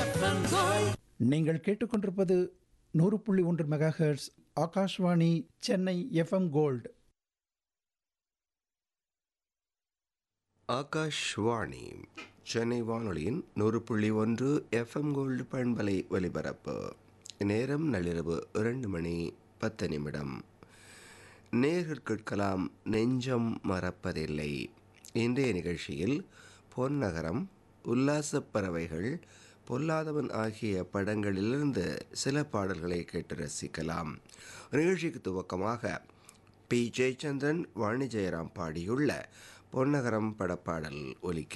நீங்கள் கேட்டுக்கொண்டிருப்பது நூறு புள்ளி ஒன்று mega hertz Akashvani Chennai FM gold Akashvani Chennai வானொலியின் நூறு புள்ளி ஒன்று எஃப்எம் கோல்டு பண்பலை ஒலிபரப்பு நேரம் நள்ளிரவு இரண்டு மணி பத்து நிமிடம் நேர்கள் கேட்கலாம் நெஞ்சம் மறப்பதில்லை இன்றைய நிகழ்ச்சியில் பொன்னகரம் உல்லாசப் பறவைகள் பொல்லாதவன் ஆகிய படங்களிலிருந்து சில பாடல்களை கேட்டு ரசிக்கலாம் நிகழ்ச்சிக்கு துவக்கமாக பி ஜெயச்சந்திரன் வாணி ஜெயராம் பாடியுள்ள பொன்னகரம் படப்பாடல் ஒலிக்க